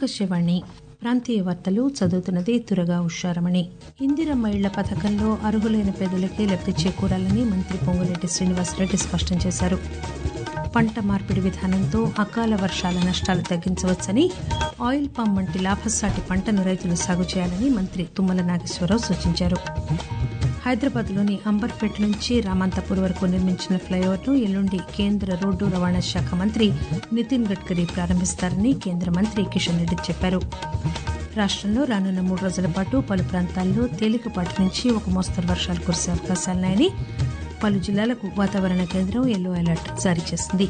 ఆకాశవాణి ప్రాంతీయ వార్తలు చదువుతున్నది తురగా ఉషారమణి ఇందిరమ్మ ఇళ్ల పథకంలో అర్హులైన పేదలకే లబ్ది చేకూరాలని మంత్రి పొంగులేటి శ్రీనివాసరెడ్డి స్పష్టం చేశారు పంట మార్పిడి విధానంతో అకాల వర్షాల నష్టాలు తగ్గించవచ్చని ఆయిల్ పామ్ వంటి లాభసాటి పంటను రైతులు సాగు చేయాలని మంత్రి తుమ్మల నాగేశ్వరరావు సూచించారు హైదరాబాద్లోని అంబర్పేట నుంచి రామంతపూర్ వరకు నిర్మించిన ఫ్లైఓవర్ను ఎల్లుండి కేంద్ర రోడ్డు రవాణా శాఖ మంత్రి నితిన్ గడ్కరీ ప్రారంభిస్తారని కేంద్ర మంత్రి కిషన్ రెడ్డి చెప్పారు రాష్టంలో రానున్న మూడు రోజుల పాటు పలు ప్రాంతాల్లో తేలికపాటి నుంచి ఒక మోస్తరు వర్షాలు కురిసే అవకాశాలున్నాయని పలు జిల్లాలకు వాతావరణ కేంద్రం ఎల్లో అలర్ట్ జారీ చేసింది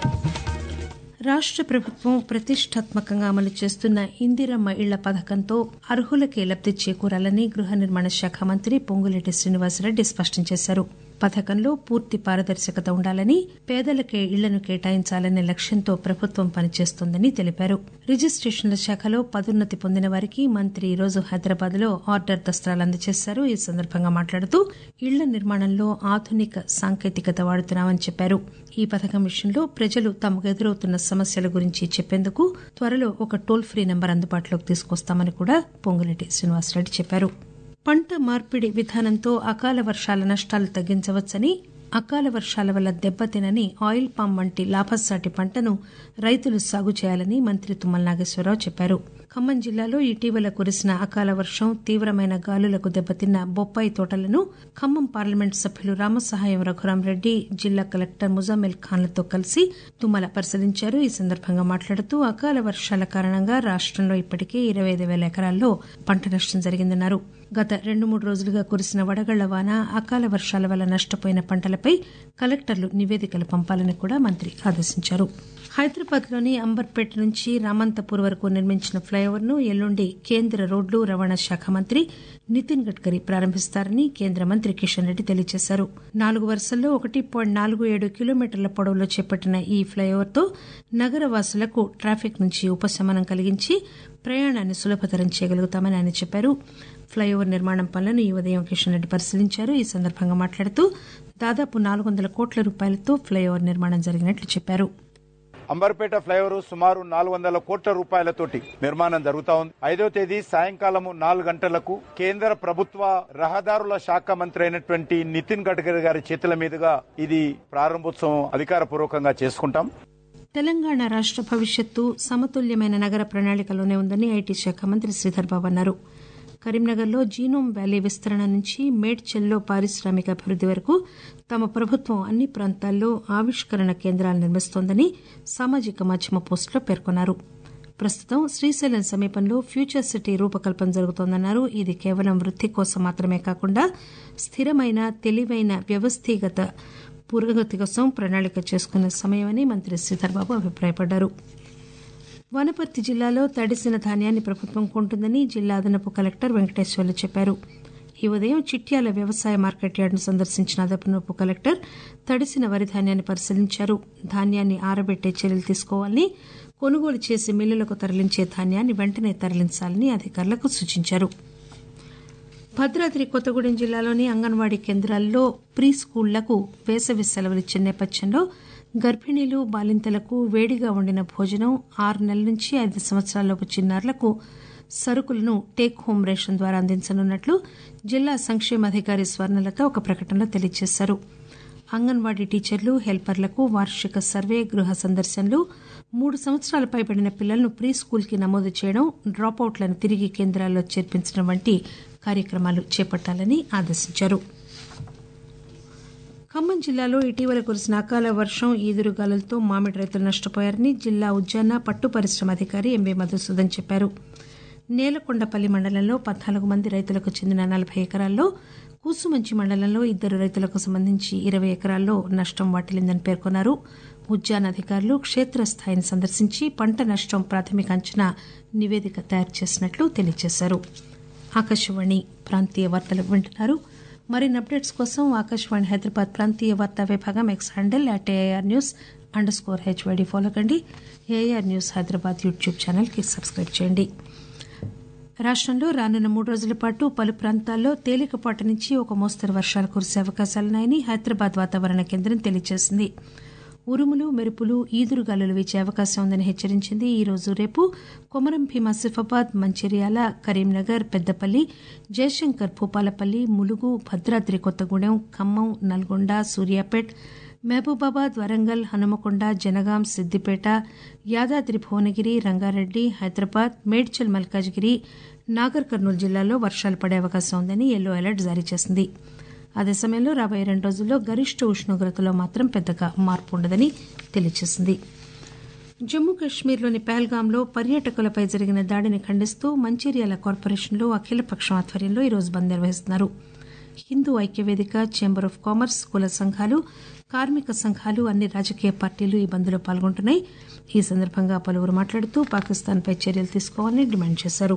రాష్ట ప్రభుత్వం ప్రతిష్టాత్మకంగా అమలు చేస్తున్న ఇందిరమ్మ ఇళ్ల పథకంతో అర్హులకే లబ్ది చేకూరాలని గృహ నిర్మాణ శాఖ మంత్రి పొంగులేటి శ్రీనివాసరెడ్డి స్పష్టం చేశారు పథకంలో పూర్తి పారదర్శకత ఉండాలని పేదలకే ఇళ్లను కేటాయించాలనే లక్ష్యంతో ప్రభుత్వం పనిచేస్తోందని తెలిపారు రిజిస్టేషన్ల శాఖలో పదోన్నతి పొందిన వారికి మంత్రి ఈ రోజు హైదరాబాద్ లో ఆర్డర్ దస్త్రాలు అందజేశారు ఈ సందర్భంగా మాట్లాడుతూ ఇళ్ల నిర్మాణంలో ఆధునిక సాంకేతికత వాడుతున్నామని చెప్పారు ఈ పథకం విషయంలో ప్రజలు తమకు ఎదురవుతున్న సమస్యల గురించి చెప్పేందుకు త్వరలో ఒక టోల్ ఫ్రీ నెంబర్ అందుబాటులోకి తీసుకొస్తామని కూడా పొంగులేటి శ్రీనివాసరెడ్డి చెప్పారు పంట మార్పిడి విధానంతో అకాల వర్షాల నష్టాలు తగ్గించవచ్చని అకాల వర్షాల వల్ల దెబ్బతినని ఆయిల్ పామ్ వంటి లాభసాటి పంటను రైతులు సాగు చేయాలని మంత్రి తుమ్మల నాగేశ్వరరావు చెప్పారు ఖమ్మం జిల్లాలో ఇటీవల కురిసిన అకాల వర్షం తీవ్రమైన గాలులకు దెబ్బతిన్న బొప్పాయి తోటలను ఖమ్మం పార్లమెంట్ సభ్యులు రామసహాయం రఘురాంరెడ్డి జిల్లా కలెక్టర్ ముజామిల్ ఖాన్లతో కలిసి తుమ్మల పరిశీలించారు ఈ సందర్భంగా మాట్లాడుతూ అకాల వర్షాల కారణంగా రాష్టంలో ఇప్పటికే ఇరవై ఐదు వేల ఎకరాల్లో పంట నష్టం జరిగిందన్నారు గత రెండు మూడు రోజులుగా కురిసిన వడగళ్ల వాన అకాల వర్షాల వల్ల నష్టపోయిన పంటలపై కలెక్టర్లు నివేదికలు పంపాలని కూడా మంత్రి ఆదేశించారు హైదరాబాద్ లోని అంబర్పేట నుంచి రామంతపూర్ వరకు నిర్మించిన ఫ్లైఓవర్ ను ఎల్లుండి కేంద్ర రోడ్లు రవాణా శాఖ మంత్రి నితిన్ గడ్కరీ ప్రారంభిస్తారని కేంద్ర మంత్రి కిషన్ రెడ్డి తెలియజేశారు నాలుగు వరుసల్లో ఒకటి పాయింట్ నాలుగు ఏడు కిలోమీటర్ల పొడవులో చేపట్టిన ఈ ఫ్లైఓవర్ తో నగర వాసులకు ట్రాఫిక్ నుంచి ఉపశమనం కలిగించి ప్రయాణాన్ని సులభతరం చేయగలుగుతామని ఆయన చెప్పారు ఫ్లైఓవర్ నిర్మాణం పనులను ఈ ఉదయం కిషన్ రెడ్డి పరిశీలించారు ఈ సందర్భంగా మాట్లాడుతూ దాదాపు నాలుగు వందల కోట్ల రూపాయలతో ఫ్లైఓవర్ నిర్మాణం జరిగినట్లు చెప్పారు అంబర్పేట ఫ్లైఓవర్ సుమారు నాలుగు వందల కోట్ల రూపాయలతోటి నిర్మాణం జరుగుతా ఉంది ఐదో తేదీ సాయంకాలం నాలుగు గంటలకు కేంద్ర ప్రభుత్వ రహదారుల శాఖ మంత్రి అయినటువంటి నితిన్ గడ్కరీ గారి చేతుల మీదుగా ఇది ప్రారంభోత్సవం అధికారపూర్వకంగా చేసుకుంటాం తెలంగాణ రాష్ట భవిష్యత్తు సమతుల్యమైన నగర ప్రణాళికలోనే ఉందని ఐటీ శాఖ మంత్రి శ్రీధర్ బాబు అన్నారు కరీంనగర్లో జీనోమ్ వ్యాలీ విస్తరణ నుంచి మేడ్చల్లో పారిశ్రామిక అభివృద్ది వరకు తమ ప్రభుత్వం అన్ని ప్రాంతాల్లో ఆవిష్కరణ కేంద్రాలు నిర్మిస్తోందని సామాజిక మాధ్యమ పోస్టులో పేర్కొన్నారు ప్రస్తుతం శ్రీశైలం సమీపంలో ఫ్యూచర్ సిటీ రూపకల్పన జరుగుతోందన్నారు ఇది కేవలం వృద్ది కోసం మాత్రమే కాకుండా స్థిరమైన తెలివైన వ్యవస్థీగత పురోగతి కోసం ప్రణాళిక చేసుకున్న సమయమని మంత్రి శ్రీధర్బాబు అభిప్రాయపడ్డారు వనపర్తి జిల్లాలో తడిసిన ధాన్యాన్ని ప్రభుత్వం కొంటుందని జిల్లా అదనపు కలెక్టర్ వెంకటేశ్వర్లు చెప్పారు ఈ ఉదయం చిట్యాల వ్యవసాయ మార్కెట్ యార్డును సందర్శించిన అదనపు కలెక్టర్ తడిసిన వరి ధాన్యాన్ని పరిశీలించారు ధాన్యాన్ని ఆరబెట్టే చర్యలు తీసుకోవాలని కొనుగోలు చేసి మిల్లులకు తరలించే ధాన్యాన్ని వెంటనే తరలించాలని అధికారులకు సూచించారు భద్రాద్రి కొత్తగూడెం జిల్లాలోని అంగన్వాడీ కేంద్రాల్లో ప్రీ స్కూళ్లకు వేసవి సెలవులు ఇచ్చిన నేపథ్యంలో గర్భిణీలు బాలింతలకు వేడిగా వండిన భోజనం ఆరు నెలల నుంచి ఐదు సంవత్సరాలలోపు చిన్నారులకు సరుకులను టేక్ హోం రేషన్ ద్వారా అందించనున్నట్లు జిల్లా సంక్షేమాధికారి స్వర్ణలత ఒక ప్రకటనలో తెలియజేశారు అంగన్వాడీ టీచర్లు హెల్పర్లకు వార్షిక సర్వే గృహ సందర్శనలు మూడు సంవత్సరాల పైబడిన పిల్లలను ప్రీ స్కూల్కి నమోదు చేయడం డ్రాపౌట్లను తిరిగి కేంద్రాల్లో చేర్పించడం వంటి కార్యక్రమాలు చేపట్టాలని ఆదేశించారు ఖమ్మం జిల్లాలో ఇటీవల కురిసిన అకాల వర్షం ఈదురుగాలులతో మామిడి రైతులు నష్టపోయారని జిల్లా ఉద్యాన పట్టు పరిశ్రమ అధికారి ఎంవీ మధుసూదన్ చెప్పారు నేలకొండపల్లి మండలంలో పద్నాలుగు మంది రైతులకు చెందిన నలభై ఎకరాల్లో కూసుమంచి మండలంలో ఇద్దరు రైతులకు సంబంధించి ఇరవై ఎకరాల్లో నష్టం వాటిల్లిందని పేర్కొన్నారు ఉద్యాన అధికారులు క్షేత్రస్థాయిని సందర్శించి పంట నష్టం ప్రాథమిక అంచనా నివేదిక తయారు చేసినట్లు తెలియజేశారు ఆకాశవాణి ప్రాంతీయ వార్తలు వింటున్నారు మరిన్ని అప్డేట్స్ కోసం ఆకాశవాణి హైదరాబాద్ ప్రాంతీయ వార్తా విభాగం X handle at AIR news underscore HYD follow కండి ఏఐఆర్ న్యూస్ హైదరాబాద్ యూట్యూబ్ ఛానల్కి సబ్స్క్రైబ్ చేయండి రాష్టంలో రానున్న మూడు రోజుల పాటు పలు ప్రాంతాల్లో తేలికపాటి నుంచి ఒక మోస్తరు వర్షాలు కురిసే అవకాశాలున్నాయని హైదరాబాద్ వాతావరణ కేంద్రం తెలియజేసింది ఉరుములు మెరుపులు ఈదురుగాలులు వీచే అవకాశం ఉందని హెచ్చరించింది ఈ రోజు రేపు కొమరం భీం ఆసిఫాబాద్ మంచిర్యాల కరీంనగర్ పెద్దపల్లి జయశంకర్ భూపాలపల్లి ములుగు భద్రాద్రి కొత్తగూడెం ఖమ్మం నల్గొండ సూర్యాపేట్ మహబూబాబాద్ వరంగల్ హనుమకొండ జనగాం సిద్దిపేట యాదాద్రి భువనగిరి రంగారెడ్డి హైదరాబాద్ మేడ్చల్ మల్కాజ్గిరి నాగర్ కర్నూలు జిల్లాల్లో వర్షాలు పడే అవకాశం ఉందని ఎల్లో అలర్ట్ జారీ చేసింది అదే సమయంలో రాబోయే రెండు రోజుల్లో గరిష్ట ఉష్ణోగ్రతలో మాత్రం పెద్దగా మార్పు ఉండదని తెలియజేసింది జమ్మూ కశ్మీర్లోని పహల్గాంలో పర్యాటకులపై జరిగిన దాడిని ఖండిస్తూ మంచిర్యాల కార్పొరేషన్లో అఖిలపక్షం ఆధ్వర్యంలో ఈరోజు బంద్ నిర్వహిస్తున్నారు హిందూ ఐక్యవేదిక చేంబర్ ఆఫ్ కామర్స్ కుల సంఘాలు కార్మిక సంఘాలు అన్ని రాజకీయ పార్టీలు ఈ బంద్లో పాల్గొంటున్నాయి ఈ సందర్భంగా పలువురు మాట్లాడుతూ పాకిస్తాన్పై చర్యలు తీసుకోవాలని డిమాండ్ చేశారు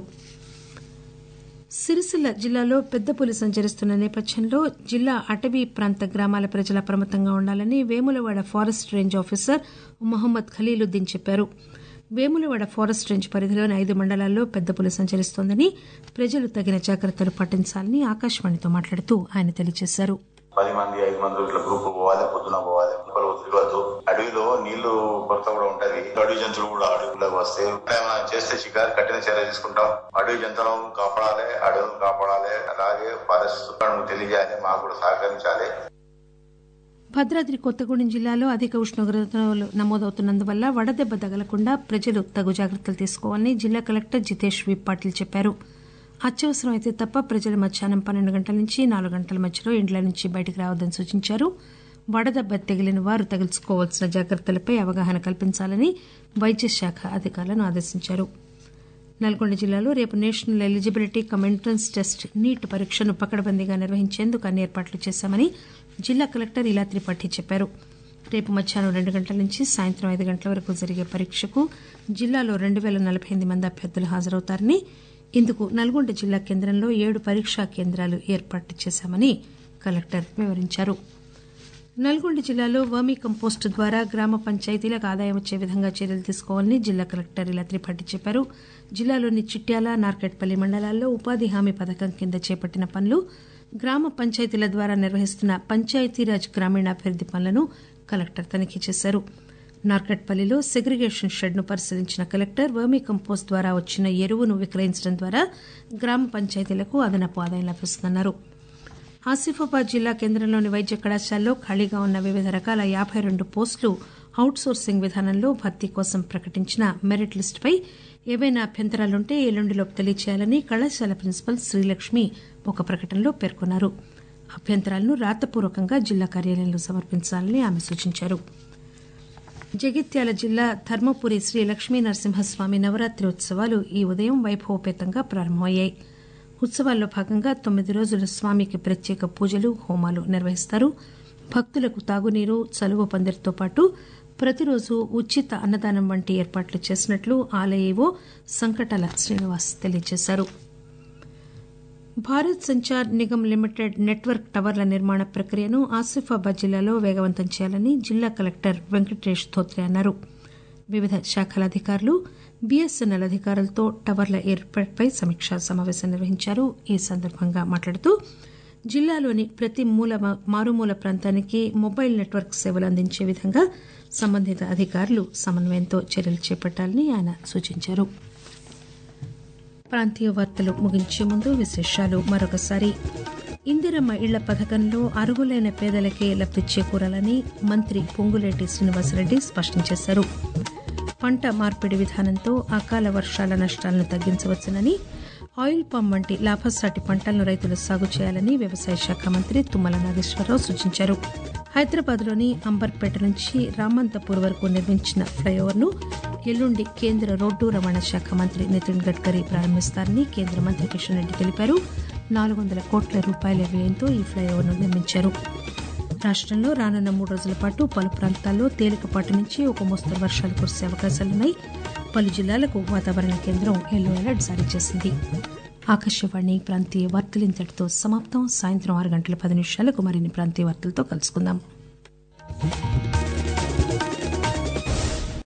సిరిసిల్ల జిల్లాలో పెద్ద పులి సంచరిస్తున్న నేపథ్యంలో జిల్లా అటవీ ప్రాంత గ్రామాల ప్రజలు అప్రమత్తంగా ఉండాలని Vemulawada forest range officer Mohammed Khaleeluddin చెప్పారు వేములవాడ ఫారెస్ట్ రేంజ్ పరిధిలోని ఐదు మండలాల్లో పెద్ద పులి సంచరిస్తోందని ప్రజలు తగిన జాగ్రత్తలు పాటించాలని ఆకాశవాణితో మాట్లాడుతూ ఆయన తెలియజేశారు పది మంది ఐదు మంది ఇట్లా గ్రూప్ పోవాలి పొద్దున పోవాలి ఒకరు తిరగద్దు అడవిలో నీళ్లు కొరత కూడా ఉంటది అడవి జంతువులు కూడా అడవిలోకి వస్తే ఏమైనా చేస్తే షికారు కఠిన చర్య తీసుకుంటాం అడవి జంతువులను కాపాడాలి అడవులను కాపాడాలి అలాగే ఫారెస్ట్ తెలియజేయాలి మాకు కూడా సహకరించాలి భద్రాద్రి కొత్తగూడెం జిల్లాలో అధిక ఉష్ణోగ్రతలు నమోదవుతున్నందువల్ల వడదెబ్బ తగలకుండా ప్రజలు తగు జాగ్రత్తలు తీసుకోవాలని జిల్లా కలెక్టర్ జితేష్ వి పాటిల్ చెప్పారు అత్యవసరం అయితే తప్ప ప్రజలు మధ్యాహ్నం పన్నెండు గంటల నుంచి నాలుగు గంటల మధ్యలో ఇండ్ల నుంచి బయటకు రావద్దని సూచించారు వడదెబ్బ తగిలిన వారు తగులుకోవాల్సిన జాగ్రత్తలపై అవగాహన కల్పించాలని వైద్య శాఖ అధికారులను ఆదేశించారు నల్గొండ జిల్లాలో రేపు national eligibility cum entrance test NEET పరీక్షను పకడ్బందీగా నిర్వహించేందుకు అన్ని ఏర్పాట్లు చేశామని జిల్లా కలెక్టర్ ఇలా త్రిపాఠి చెప్పారు రేపు మధ్యాహ్నం రెండు గంటల నుంచి సాయంత్రం ఐదు గంటల వరకు జరిగే పరీక్షకు జిల్లాలో రెండు పేల నలభై ఎనిమిది మంది అభ్యర్థులు హాజరవుతారని ఇందుకు నల్గొండ జిల్లా కేంద్రంలో ఏడు పరీక్షా కేంద్రాలు ఏర్పాటు చేశామని కలెక్టర్ వివరించారు నల్గొండ జిల్లాలో వర్మీ కంపోస్టు ద్వారా గ్రామ పంచాయతీలకు ఆదాయం వచ్చే విధంగా చర్యలు తీసుకోవాలని జిల్లా కలెక్టర్ ఇలా త్రిపాఠి చెప్పారు జిల్లాలోని చిట్యాల నార్కెట్పల్లి మండలాల్లో ఉపాధి హామీ పథకం కింద చేపట్టిన పనులు గ్రామ పంచాయతీల ద్వారా నిర్వహిస్తున్న పంచాయతీరాజ్ గ్రామీణాభివృద్ది పనులను కలెక్టర్ తనిఖీ చేశారు నార్కట్పల్లిలో సెగ్రిగేషన్ షెడ్ను పరిశీలించిన కలెక్టర్ వర్మీ కంపోస్ట్ ద్వారా వచ్చిన ఎరువును విక్రయించడం ద్వారా గ్రామ పంచాయతీలకు అదనపు ఆదాయం లభిస్తుందన్నారు ఆసిఫాబాద్ జిల్లా కేంద్రంలోని వైద్య కళాశాలలో ఖాళీగా ఉన్న వివిధ రకాల యాబై రెండు పోస్టులు అవుట్ సోర్సింగ్ విధానంలో భర్తీ కోసం ప్రకటించిన మెరిట్ లిస్టుపై ఏవైనా అభ్యంతరాలుంటే ఎల్లుండిలోపు తెలియచేయాలని కళాశాల ప్రిన్సిపల్ శ్రీలక్ష్మి ఒక ప్రకటనలో పేర్కొన్నారు అభ్యంతరాలను రాతపూర్వకంగా జిల్లా కార్యాలయంలో సమర్పించాలని ఆమె సూచించారు జగిత్యాల జిల్లా ధర్మపురి శ్రీ లక్ష్మీ నరసింహస్వామి నవరాత్రి ఉత్సవాలు ఈ ఉదయం వైభవపేతంగా ప్రారంభమయ్యాయి ఉత్సవాల్లో భాగంగా తొమ్మిది రోజులు స్వామికి ప్రత్యేక పూజలు హోమాలు నిర్వహిస్తారు భక్తులకు తాగునీరు చలువ పందిరితో పాటు ప్రతిరోజు ఉచిత అన్నదానం వంటి ఏర్పాట్లు చేసినట్లు ఆలయ ఈవో సంకటాల శ్రీనివాస్ తెలియజేశారు భారత్ సంచార్ నిగమ్ లిమిటెడ్ నెట్వర్క్ టవర్ల నిర్మాణ ప్రక్రియను ఆసిఫాబాద్ జిల్లాలో వేగవంతం చేయాలని జిల్లా కలెక్టర్ వెంకటేష్ ధోత్రే అన్నారు వివిధ శాఖల అధికారులు బీఎస్ఎన్ఎల్ అధికారులతో టవర్ల ఏర్పాటుపై సమీక్షా సమావేశం నిర్వహించారు ఈ సందర్భంగా మాట్లాడుతూ జిల్లాలోని ప్రతి మూల మారుమూల ప్రాంతానికి మొబైల్ నెట్వర్క్ సేవలు అందించే విధంగా సంబంధిత అధికారులు సమన్వయంతో చర్యలు చేపట్టాలని ఆయన సూచించారు ప్రాంతీయ వార్తలు ముగించే ముందు విశేషాలు మరొకసారి ఇందిరమ్మ ఇళ్ల పథకంలో అర్హులైన పేదలకే లబ్ది చేకూరాలని మంత్రి పొంగులేటి శ్రీనివాసరెడ్డి స్పష్టం చేశారు పంట మార్పిడి విధానంతో అకాల వర్షాల నష్టాలను తగ్గించవచ్చునని ఆయిల్ పామ్ వంటి లాభసాటి పంటలను రైతులు సాగు చేయాలని వ్యవసాయ శాఖ మంత్రి తుమ్మల నాగేశ్వరరావు సూచించారు హైదరాబాద్లోని అంబర్పేట నుంచి రామంతపూర్ వరకు నిర్మించిన ఫ్లైఓవర్ను ఎల్లుండి కేంద్ర రోడ్డు రవాణా శాఖ మంత్రి నితిన్ గడ్కరీ ప్రారంభిస్తారని కేంద్ర మంత్రి కిషన్ రెడ్డి తెలిపారు నాలుగు వందల కోట్ల రూపాయల వ్యయంతో ఈ ఫ్లైఓవర్ను నిర్మించారు రాష్టంలో రానున్న మూడు రోజుల పాటు పలు ప్రాంతాల్లో తేలికపాటి నుంచి ఒక మోస్తరు వర్షాలు కురిసే అవకాశాలున్నాయి పలు జిల్లాలకు వాతావరణ కేంద్రం ఎల్లో అలర్ట్ జారీ చేసింది ఆకాశవాణి ప్రాంతీయ వార్తలు ఇంతటితో సమాప్తం సాయంత్రం ఆరు గంటల పది నిమిషాలకు మరిన్ని ప్రాంతీయ వార్తలతో కలుసుకుందాం